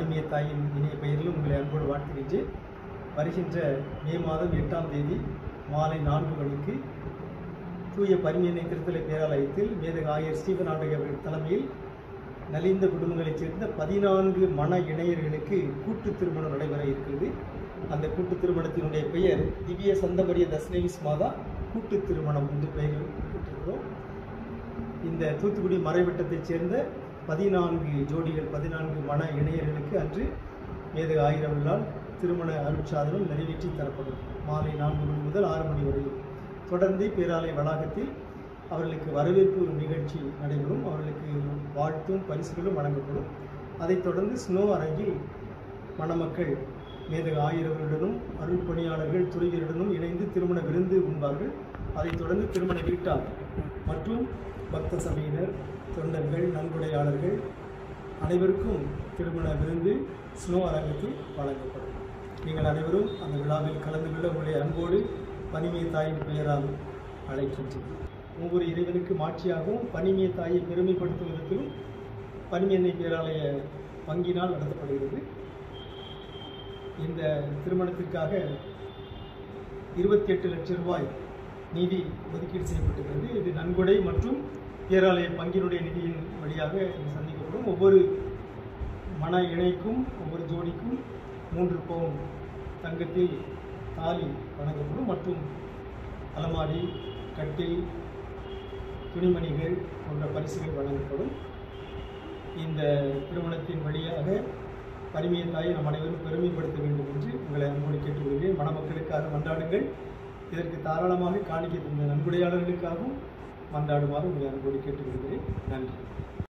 பனிமய தாயின் இணைய பெயரிலும் உங்களை அன்போடு வாழ்த்துகின்றேன் வருகின்ற மே மாதம் எட்டாம் தேதி மாலை நான்கு மணிக்கு தூய பரிமையினை திருத்தலை பேராலயத்தில் மேதக ஆயர் ஸ்டீபன் ஆண்டகை அவர்கள் தலைமையில் நலிந்த குடும்பங்களைச் சேர்ந்த பதினான்கு மன இணையர்களுக்கு கூட்டு திருமணம் நடைபெற இருக்கிறது அந்த கூட்டு திருமணத்தினுடைய பெயர் திவ்ய சந்தமரிய தஸ்னேவிஸ் மாதா கூட்டு திருமணம் என்று பெயர் பெற்றிருக்கிறோம் இந்த தூத்துக்குடி மறைவட்டத்தைச் சேர்ந்த பதினான்கு ஜோடிகள் பதினான்கு மன இணையர்களுக்கு அன்று மேதக ஆயிரவிழால் திருமண அருட்சாதனம் நிறைவேற்றி தரப்படும் மாலை நான்கு மணி முதல் ஆறு மணி வரையில் தொடர்ந்து பேராலய வளாகத்தில் அவர்களுக்கு வரவேற்பு நிகழ்ச்சி நடைபெறும் அவர்களுக்கு வாழ்த்தும் பரிசுகளும் வழங்கப்படும் அதைத் தொடர்ந்து ஸ்னோ அரங்கில் மணமக்கள் மேதக ஆயிரவர்களுடனும் அருள் பணியாளர்கள் துறைவருடனும் இணைந்து திருமண விருந்து உண்பார்கள் அதைத் தொடர்ந்து திருமண வீட்டார் மற்றும் பக்த சபையினர் தொண்டர்கள் நன்கொடையாளர்கள் அனைவருக்கும் திருமண விருந்து ஸ்னோ அரங்கத்தில் வழங்கப்படும் நீங்கள் அனைவரும் அந்த விழாவில் கலந்து கொள்ள உங்களை அன்போடு பனிமிய தாயின் பெயரால் அழைக்கின்றேன் ஒவ்வொரு இறைவனுக்கு மாட்சியாகவும் பனிமிய தாயை பெருமைப்படுத்தும் விதத்திலும் பனிமியன்னை பேராலய பங்கினால் நடத்தப்படுகிறது இந்த திருமணத்திற்காக இருபத்தி எட்டு லட்சம் ரூபாய் நிதி ஒதுக்கீடு செய்யப்பட்டிருக்கிறது இது நன்கொடை மற்றும் பேராலய பங்கினுடைய நிதியின் வழியாக இது சந்திக்கப்படும் ஒவ்வொரு மன இணைக்கும் ஒவ்வொரு ஜோடிக்கும் மூன்று பவுன் தங்கத்தில் தாலி வழங்கப்படும் மற்றும் அலமாரி கட்டில் துணிமணிகள் போன்ற பரிசுகள் வழங்கப்படும் இந்த திருமணத்தின் வழியாக பரிமைய தாயை நம் அனைவரும் பெருமைப்படுத்த வேண்டும் என்று உங்களை அன்போடு கேட்டுக்கொள்கிறேன் மணமக்களுக்காக மன்றாடுங்கள் இதற்கு தாராளமாக காணிக்கை தந்த நன்கொடையாளர்களுக்காகவும் மன்றாடுமாறு உங்களை அன்போடு கேட்டுக்கொள்கிறேன் நன்றி